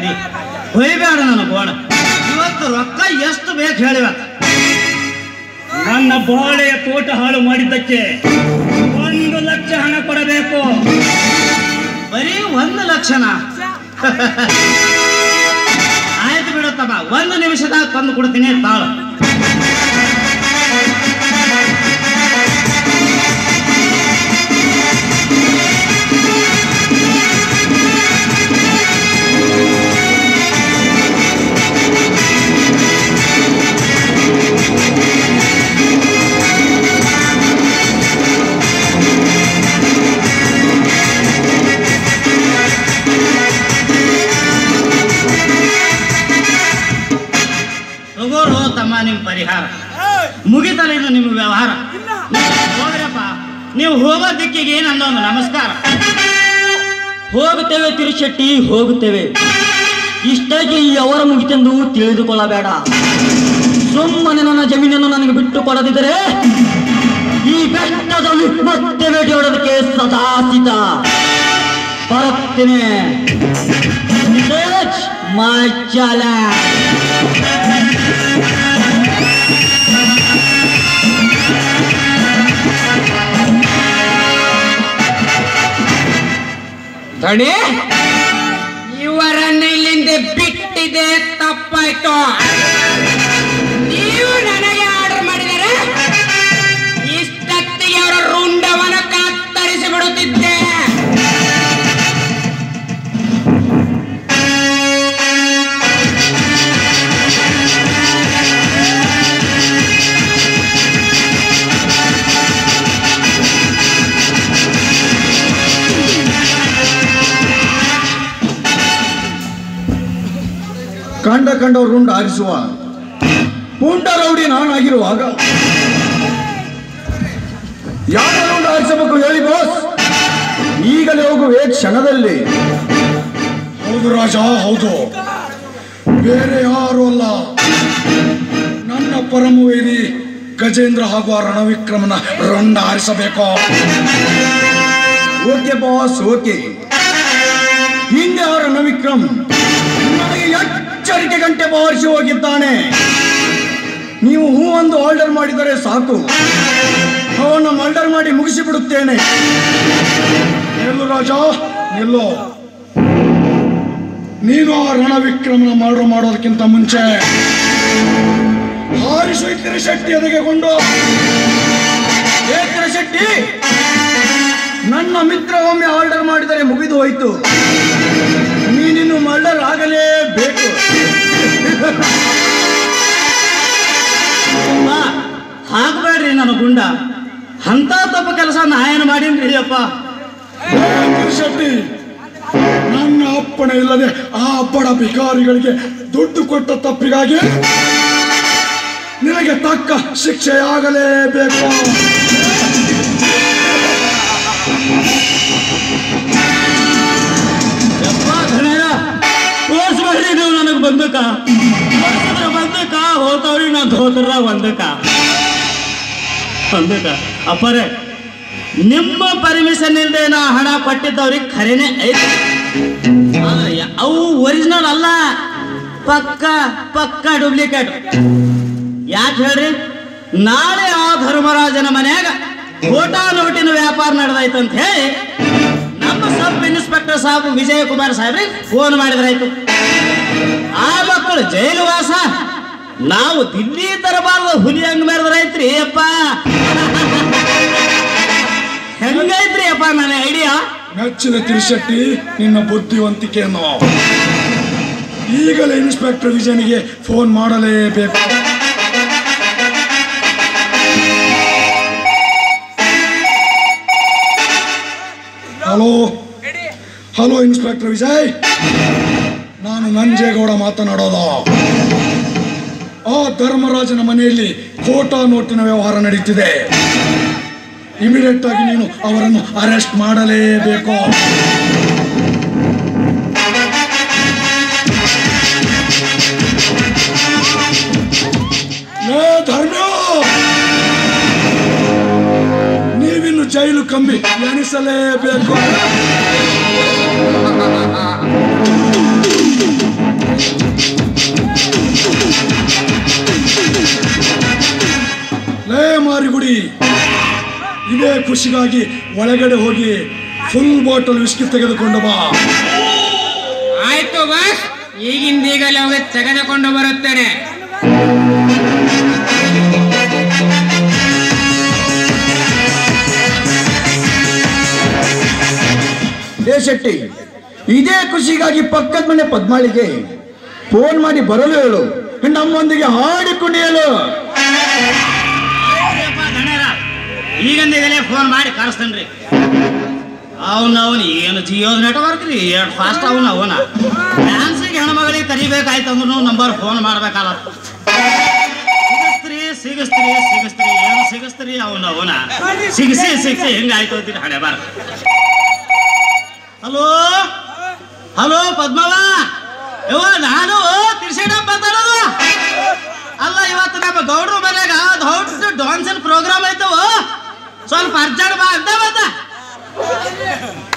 ತಡಿ ಹೊಯ್ಬೇಡ ನನ್ನ ಗೋಣ ಇವತ್ತು ರೊಕ್ಕ ಎಷ್ಟು ಬೇಕು ಹೇಳಿವ ನನ್ನ ಬಾಳೆಯ ತೋಟ ಹಾಳು ಮಾಡಿದ್ದಕ್ಕೆ ಒಂದು ಲಕ್ಷ ಹಣ ಕೊಡಬೇಕು ಬರೀ ಒಂದು ಲಕ್ಷನ ಆಯ್ತು ಬಿಡುತ್ತಮ್ಮ ಒಂದು ನಿಮಿಷದಾಗ ತಂದು ಕೊಡ್ತೀನಿ ತಾಳು ತಗೋರು ತಮ್ಮ ನಿಮ್ಮ ಪರಿಹಾರ ಮುಗಿತಲ್ಲ ಇದು ನಿಮ್ಮ ವ್ಯವಹಾರ ಹೋಗ್ರಪ್ಪ ನೀವು ಹೋಗೋ ದಿಕ್ಕಿಗೆ ನನ್ನೊಂದು ನಮಸ್ಕಾರ ಹೋಗುತ್ತೇವೆ ತಿರುಶೆಟ್ಟಿ ಹೋಗುತ್ತೇವೆ ಇಷ್ಟಾಗಿ ಅವರ ಮುಗಿತೆಂದು ತಿಳಿದುಕೊಳ್ಳಬೇಡ ಸುಮ್ಮನೆ ನನ್ನ ಜಮೀನನ್ನು ನನಗೆ ಬಿಟ್ಟು ಕೊಡದಿದ್ದರೆ ಈ ಬೆಟ್ಟದಲ್ಲಿ ಮತ್ತೆ ಭೇಟಿಯಾಡೋದಕ್ಕೆ ಸದಾ ಸಿದ್ಧ ಬರುತ್ತೇನೆ ಮೈ ಚಾಲೆಂಜ್ ದಣಿ ಇವರನ್ನ ಇಲ್ಲಿಂದ ಬಿಟ್ಟಿದೆ ತಪ್ಪಾಯ್ತು ನೀವು ನನಗೆ ಆರ್ಡರ್ ಮಾಡಿದರೆ ಇಷ್ಟೊತ್ತಿಗೆ ಅವರ ರುಂಡವನ ಕತ್ತರಿಸಿ ಬಿಡುತ್ತಿದ್ದೆ ಕಂಡ ಕಂಡವರುಂಡ ಆರಿಸುವ ಪುಂಡ ರೌಡಿ ನಾನಾಗಿರುವಾಗ ಯಾರ ರುಂಡ ಆರಿಸಬೇಕು ಹೇಳಿ ಬಾಸ್ ಈಗಲೇ ಹೋಗುವೆ ಕ್ಷಣದಲ್ಲಿ ಹೌದು ರಾಜ ಹೌದು ಬೇರೆ ಯಾರು ಅಲ್ಲ ನನ್ನ ಪರಮವೇರಿ ಗಜೇಂದ್ರ ಹಾಗೂ ಆ ರಣವಿಕ್ರಮನ ರುಂಡ ಆರಿಸಬೇಕು ಓಕೆ ಬಾಸ್ ಓಕೆ ಹಿಂದೆ ಆ ರಣವಿಕ್ರಮ್ ನನಗೆ ಎಚ್ಚರಿಕೆ ಗಂಟೆ ಬಾರಿಸಿ ಹೋಗಿದ್ದಾನೆ ನೀವು ಹೂ ಒಂದು ಆರ್ಡರ್ ಮಾಡಿದರೆ ಸಾಕು ಅವನ್ನ ಮರ್ಡರ್ ಮಾಡಿ ಮುಗಿಸಿ ಬಿಡುತ್ತೇನೆ ನಿಲ್ಲು ರಾಜ ನಿಲ್ಲು ನೀನು ಆ ರಣವಿಕ್ರಮನ ಮಾಡೋ ಮಾಡೋದಕ್ಕಿಂತ ಮುಂಚೆ ಹಾರಿಸು ಇತ್ತಿರ ಶಕ್ತಿ ಎದೆಗೆಗೊಂಡು ಏತರ ಶಕ್ತಿ ನನ್ನ ಮಿತ್ರ ಒಮ್ಮೆ ಆರ್ಡರ್ ಮಾಡಿದರೆ ಮುಗಿದು ಹೋಯ್ತು ನೀನಿನ್ನು ಮರ್ಡರ್ ಆಗಲೇಬೇಕು ಅಮ್ಮ, ಹಾಕ್ಬೇಡ್ರಿ ನನ್ನ ಗುಂಡ ಅಂತ ತಪ್ಪು ಕೆಲಸ ನಾ ಏನು ಮಾಡೀನ್ರಿ ಅಪ್ಪ ಶೆಟ್ಟಿ ನನ್ನ ಅಪ್ಪಣೆ ಇಲ್ಲದೆ ಆ ಬಡ ಭಿಕಾರಿಗಳಿಗೆ ದುಡ್ಡು ಕೊಟ್ಟ ತಪ್ಪಿಗಾಗಿ ನಿನಗೆ ತಕ್ಕ ಶಿಕ್ಷೆಯಾಗಲೇಬೇಕು ಯಪ್ಪ ಘನೇರ ತೋರಿಸ್ಬೇಡ್ರಿ ನೀವು ನನಗೆ ಬಂದಕ ತೋರ್ಸಿದ್ರ ಬಂದಕ ಹೋತವ್ರಿ ನಾ ಧೋತ್ರ ಬಂದಕ ಬಂದಕ ಅಪ್ಪರೇ ನಿಮ್ಮ ಪರ್ಮಿಷನ್ ಇಲ್ಲದೆ ನಾ ಹಣ ಕೊಟ್ಟಿದ್ದವ್ರಿಗೆ ಖರೇನೆ ಐತಿ ಆದ್ರೆ ಯ- ಅವು ಒರಿಜಿನಲ್ ಅಲ್ಲ ಪಕ್ಕ ಪಕ್ಕ ಡೂಪ್ಲಿಕೇಟ್ ಯಾಕೆ ಹೇಳ್ರಿ ನಾಳೆ ಆ ಧರ್ಮರಾಜನ ಮನ್ಯಾಗ ಫೋಟಾ ನೋಟಿನ ವ್ಯಾಪಾರ ನಡೆದೈತಂತ ಹೇಳಿ ನಮ್ಮ ಸಬ್ ಇನ್ಸ್ಪೆಕ್ಟರ್ ಸಾಬ್ ವಿಜಯ ಕುಮಾರ್ ಸಾಹೇಬ್ರಿಗೆ ಫೋನ್ ಮಾಡಿದ್ರಾಯ್ತು ಆ ಮಕ್ಕಳು ಜೈಲು ವಾಸ ನಾವು ದಿಲ್ಲಿ ತರಬಾರ್ದು ಹುಲಿ ಹಂಗ ಮೆರೆದ್ರೈತ್ರಿ ಅಪ್ಪ ಹೆಂಗೈತ್ರಿ ಅಪ್ಪ ನನ್ನ ಐಡಿಯಾ ಮೆಚ್ಚಿನ ತಿರುಶೆಟ್ಟಿ ನಿನ್ನ ಬುದ್ಧಿವಂತಿಕೆಯನ್ನು ಈಗಲೇ ಇನ್ಸ್ಪೆಕ್ಟರ್ ವಿಜಯನಿಗೆ ಫೋನ್ ಮಾಡಲೇಬೇಕು ಹಲೋ ಹಲೋ ಇನ್ಸ್ಪೆಕ್ಟರ್ ವಿಜಯ್ ನಾನು ನಂಜೇಗೌಡ ಮಾತನಾಡೋದು ಆ ಧರ್ಮರಾಜನ ಮನೆಯಲ್ಲಿ ಖೋಟಾ ನೋಟಿನ ವ್ಯವಹಾರ ನಡೀತಿದೆ ಇಮಿಡಿಯೇಟ್ ಆಗಿ ನೀನು ಅವರನ್ನು ಅರೆಸ್ಟ್ ಮಾಡಲೇಬೇಕು ಲೇ ಧರ್ಮ್ಯ ನೀವಿನ್ನು ಜೈಲು ಕಂಬಿ ಎಣಿಸಲೇಬೇಕು ಖುಷಿಗಾಗಿ ಒಳಗಡೆ ಹೋಗಿ ಫುಲ್ ಬಾಟಲ್ ವಿಸ್ಕಿ ತೆಗೆದುಕೊಂಡು ಬಾ ಆಯ್ತು ಬಾಸ್ ಈಗಿಂದೀಗಲೇ ಹೋಗಿ ತೆಗೆದುಕೊಂಡು ಬರುತ್ತೇನೆ ಏ ಶೆಟ್ಟಿ ಇದೇ ಖುಷಿಗಾಗಿ ಪಕ್ಕದ ಮನೆ ಪದ್ಮಾಳಿಗೆ ಫೋನ್ ಮಾಡಿ ಬರಲು ಹೇಳು ನಮ್ಮೊಂದಿಗೆ ಹಾಡಿ ಕುಣಿಯಲು ಅಯ್ಯಪ್ಪ ದಣ್ಯರ ಈಗಂದಿಗಲೇ ಫೋನ್ ಮಾಡಿ ಕರೆಸ್ತೇನ್ರಿ ಅವನ ಅವನು ಏನು ಜಿಯೋ ನೆಟ್ವರ್ಕ್ ರೀ ಎರಡು ಫಾಸ್ಟ್ ಅವನ ಅವನ ಡ್ಯಾನ್ಸಿಗೆ ಹೆಣ್ಮಗಳಿಗೆ ಕರಿಬೇಕಾಯ್ತಂದ್ರೂ ನಂಬರ್ ಫೋನ್ ಮಾಡ್ಬೇಕಲ್ಲ ಸಿಗಸ್ತ್ರಿ ಸಿಗಸ್ತ್ರಿ ಸಿಗಸ್ತ್ರಿ ಏನು ಸಿಗಸ್ತ್ರಿ ಅವನ ಅವನ ಸಿಗಿಸಿ ಸಿಗಿಸಿ ಹೆಂಗಾಯ್ತು ಅಂತೀರಿ ಹಣೆ ಬಾರ ಹಲೋ ಹಲೋ ಪದ್ಮವ ಯವ್ವ ನಾನು ತಿರ್ಸೇಡ ಮಾತಾಡೋದು ಅಲ್ಲ ಇವತ್ತು ನಮ್ಮ ಗೌಡ್ರ ಮನ್ಯಾಗ ದೊಡ್ಡ ಡಾನ್ಸನ್ ಪ್ರೋಗ್ರಾಮ್ ಐತವ ಸ್ವಲ್ಪ ಅರ್ಜೆಂಟ್ ಬಾ ಅಂತ ಮತ್ತ